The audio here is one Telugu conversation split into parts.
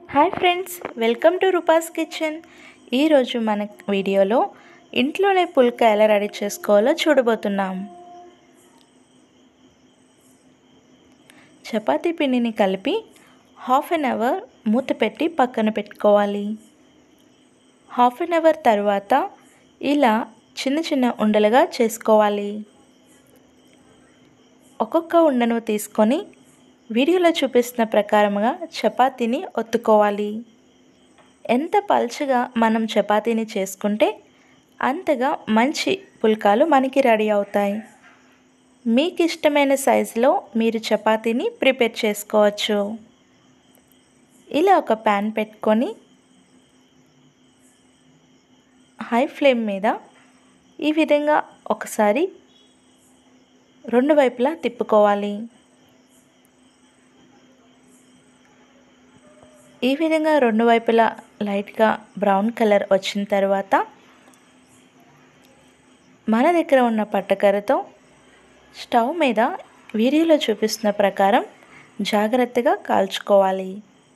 hi friends welcome to Roopa's kitchen ఈరోజు మన వీడియోలో ఇంట్లోనే పుల్కా ఎలా రెడీ చేసుకోవాలో చూడబోతున్నాం చపాతీ పిండిని కలిపి హాఫ్ అన్ అవర్ మూత పెట్టి పక్కన పెట్టుకోవాలి హాఫ్ అన్ అవర్ తర్వాత ఇలా చిన్న చిన్న ఉండలుగా చేసుకోవాలి ఒక్కొక్క ఉండను తీసుకొని వీడియోలో చూపిస్తున్న ప్రకారముగా చపాతీని ఒత్తుకోవాలి ఎంత పల్చగా మనం చపాతీని చేసుకుంటే అంతగా మంచి పుల్కాలు మనకి రెడీ అవుతాయి మీకు ఇష్టమైన సైజులో మీరు చపాతీని ప్రిపేర్ చేసుకోవచ్చు ఇలా ఒక ప్యాన్ పెట్టుకొని హై ఫ్లేమ్ మీద ఈ విధంగా ఒకసారి రెండు వైపులా తిప్పుకోవాలి ఈ విధంగా రెండు వైపులా లైట్గా బ్రౌన్ కలర్ వచ్చిన తర్వాత మన దగ్గర ఉన్న పట్టకర్రతో స్టవ్ మీద వీడియోలో చూపిస్తున్న ప్రకారం జాగ్రత్తగా కాల్చుకోవాలి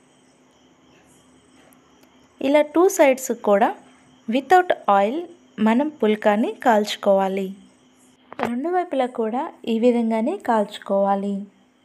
ఇలా టూ సైడ్స్ కూడా వితౌట్ ఆయిల్ మనం పుల్కాని కాల్చుకోవాలి రెండు వైపులా కూడా ఈ విధంగానే కాల్చుకోవాలి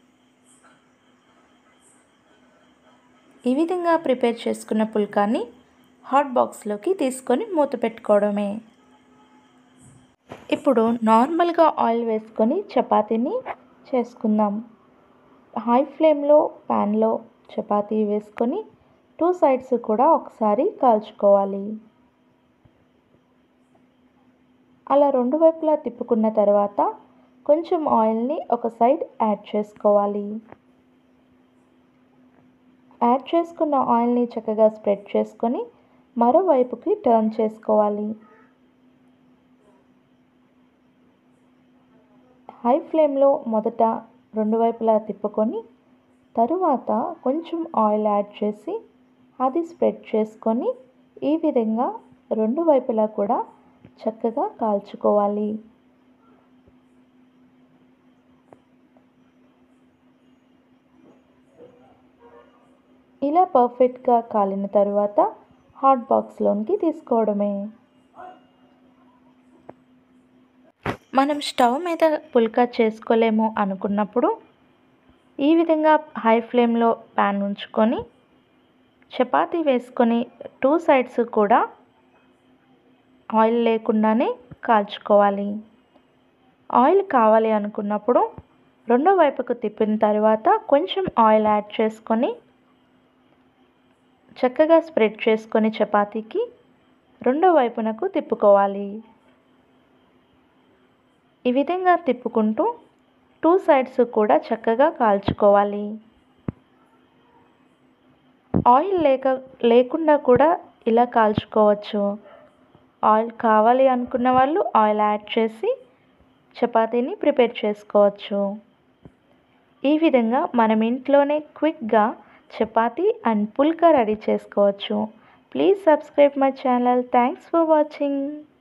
ఈ విధంగా ప్రిపేర్ చేసుకున్న పుల్కాని హాట్ బాక్స్లోకి తీసుకొని మూత పెట్టుకోవడమే ఇప్పుడు నార్మల్గా ఆయిల్ వేసుకొని చపాతీని చేసుకుందాం హై ఫ్లేమ్లో ప్యాన్లో చపాతీ వేసుకొని టూ సైడ్స్ కూడా ఒకసారి కాల్చుకోవాలి అలా రెండు వైపులా తిప్పుకున్న తర్వాత కొంచెం ఆయిల్ని ఒక సైడ్ యాడ్ చేసుకోవాలి యాడ్ చేసుకున్న ఆయిల్ని చక్కగా స్ప్రెడ్ చేసుకొని మరోవైపుకి టర్న్ చేసుకోవాలి హై ఫ్లేమ్లో మొదట రెండు వైపులా తిప్పుకొని తరువాత కొంచెం ఆయిల్ యాడ్ చేసి అది స్ప్రెడ్ చేసుకొని ఈ విధంగా రెండు వైపులా కూడా చక్కగా కాల్చుకోవాలి ఇలా పర్ఫెక్ట్గా కాలిన తర్వాత హాట్ బాక్స్లోనికి తీసుకోవడమే మనం స్టవ్ మీద పుల్కా చేసుకోలేము అనుకున్నప్పుడు ఈ విధంగా హై ఫ్లేమ్లో ప్యాన్ ఉంచుకొని చపాతీ వేసుకొని టూ సైడ్స్ కూడా ఆయిల్ లేకుండానే కాల్చుకోవాలి ఆయిల్ కావాలి అనుకున్నప్పుడు రెండో వైపుకు తిప్పిన తర్వాత కొంచెం ఆయిల్ యాడ్ చేసుకొని చక్కగా స్ప్రెడ్ చేసుకొని చపాతీకి రెండో వైపునకు తిప్పుకోవాలి ఈ విధంగా తిప్పుకుంటూ టూ సైడ్స్ కూడా చక్కగా కాల్చుకోవాలి ఆయిల్ లేక లేకుండా కూడా ఇలా కాల్చుకోవచ్చు ఆయిల్ కావాలి అనుకున్న వాళ్ళు ఆయిల్ యాడ్ చేసి చపాతీని ప్రిపేర్ చేసుకోవచ్చు ఈ విధంగా మనం ఇంట్లోనే క్విక్గా చపాతీ అండ్ పుల్కా రెడీ చేసుకోవచ్చు please subscribe my channel thanks for watching